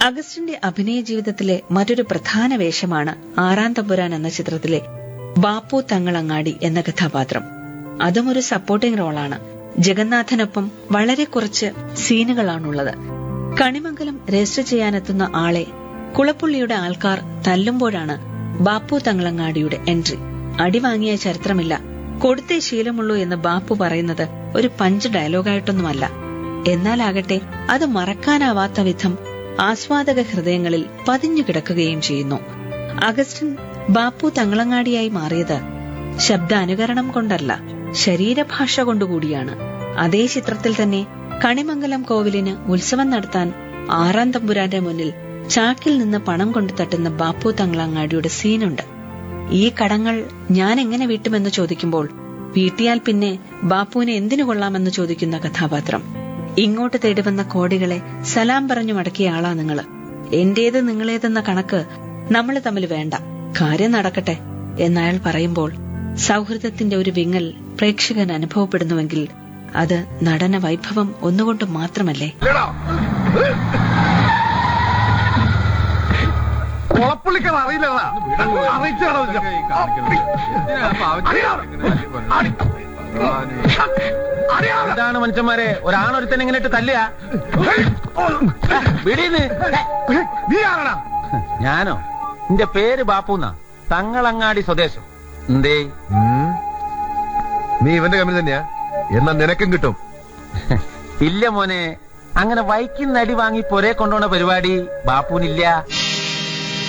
അഗസ്റ്റിന്റെ അഭിനയ ജീവിതത്തിലെ മറ്റൊരു പ്രധാന വേഷമാണ് ആറാം തമ്പുരാൻ എന്ന ചിത്രത്തിലെ ബാപ്പു തങ്ങളങ്ങാടി എന്ന കഥാപാത്രം അതും ഒരു സപ്പോർട്ടിംഗ് റോളാണ് ജഗന്നാഥനൊപ്പം വളരെ കുറച്ച് സീനുകളാണുള്ളത് കണിമംഗലം രജിസ്റ്റർ ചെയ്യാനെത്തുന്ന ആളെ കുളപ്പുള്ളിയുടെ ആൾക്കാർ തല്ലുമ്പോഴാണ് ബാപ്പു തങ്ങളങ്ങാടിയുടെ എൻട്രി അടി വാങ്ങിയ ചരിത്രമില്ല കൊടുത്തേ ശീലമുള്ളൂ എന്ന് ബാപ്പു പറയുന്നത് ഒരു പഞ്ച് ഡയലോഗായിട്ടൊന്നുമല്ല എന്നാലാകട്ടെ അത് മറക്കാനാവാത്ത വിധം ആസ്വാദക ഹൃദയങ്ങളിൽ പതിഞ്ഞു കിടക്കുകയും ചെയ്യുന്നു അഗസ്റ്റിൻ ബാപ്പു തങ്ങളങ്ങാടിയായി മാറിയത് ശബ്ദാനുകരണം കൊണ്ടല്ല ശരീരഭാഷ കൊണ്ടുകൂടിയാണ് അതേ ചിത്രത്തിൽ തന്നെ കണിമംഗലം കോവിലിന് ഉത്സവം നടത്താൻ ആറാം തമ്പുരാന്റെ മുന്നിൽ ചാക്കിൽ നിന്ന് പണം കൊണ്ടു തട്ടുന്ന ബാപ്പു തങ്ങളങ്ങാടിയുടെ സീനുണ്ട് ഈ കടങ്ങൾ ഞാൻ എങ്ങനെ വീട്ടുമെന്ന് ചോദിക്കുമ്പോൾ വീട്ടിയാൽ പിന്നെ ബാപ്പുവിനെ എന്തിനു കൊള്ളാമെന്ന് ചോദിക്കുന്ന കഥാപാത്രം ഇങ്ങോട്ട് തേടിവന്ന കോടികളെ സലാം പറഞ്ഞു മടക്കിയ ആളാ നിങ്ങള് എന്റേത് നിങ്ങളേതെന്ന കണക്ക് നമ്മൾ തമ്മിൽ വേണ്ട കാര്യം നടക്കട്ടെ എന്നയാൾ പറയുമ്പോൾ സൗഹൃദത്തിന്റെ ഒരു വിങ്ങൽ പ്രേക്ഷകൻ അനുഭവപ്പെടുന്നുവെങ്കിൽ അത് നടന വൈഭവം ഒന്നുകൊണ്ട് മാത്രമല്ലേ കുളപ്പുള്ളിക്കത് അറിയില്ലടാ അറിയിച്ചാണോ എന്താണ് മനുഷ്യന്മാരെ ഒരാണൊരുത്തൻ ഇങ്ങനെ ഇട്ട് തല്ലുക വിടീന്ന് നീ ആരടാ ഞാനോ എന്റെ പേര് ബാപ്പുന്നാ തങ്ങളങ്ങാടി സ്വദേശം എന്തേ നീ ഇവന്റെ കമ്പനി തന്നെയാ എന്നാ നിനക്കും കിട്ടും ഇല്ല മോനെ അങ്ങനെ വൈക്കുന്ന അടി വാങ്ങി പൊരെ കൊണ്ടുപോണ പരിപാടി ബാപ്പുവിനില്ല